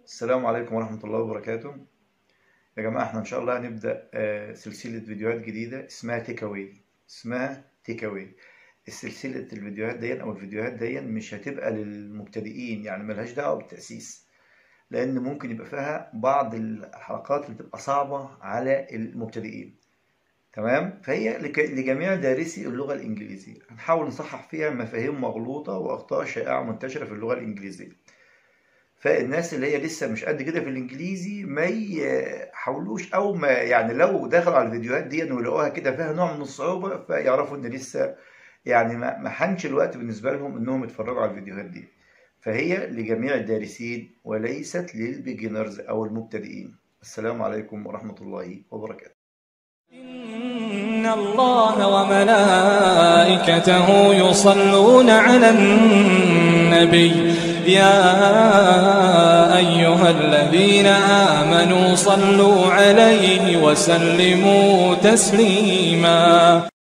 السلام عليكم ورحمة الله وبركاته يا جماعة احنا ان شاء الله هنبدأ آه، سلسلة فيديوهات جديدة اسمها تيك اواي اسمها تيك اواي السلسلة الفيديوهات دي او الفيديوهات دي مش هتبقى للمبتدئين يعني ملهاش دعوة بالتأسيس لأن ممكن يبقى فيها بعض الحلقات اللي بتبقى صعبة على المبتدئين تمام فهي لك- لجميع دارسي اللغة الإنجليزية هنحاول نصحح فيها مفاهيم مغلوطة وأخطاء شائعة منتشرة في اللغة الإنجليزية فالناس اللي هي لسه مش قد كده في الانجليزي ما يحاولوش او ما يعني لو دخلوا على الفيديوهات دي ويلاقوها كده فيها نوع من الصعوبه فيعرفوا ان لسه يعني ما ما حانش الوقت بالنسبه لهم انهم يتفرجوا على الفيديوهات دي فهي لجميع الدارسين وليست للبيجنرز او المبتدئين السلام عليكم ورحمه الله وبركاته إن الله وملائكته يصلون على النبي يا أيها الذين آمنوا صلوا عليه وسلموا تسليما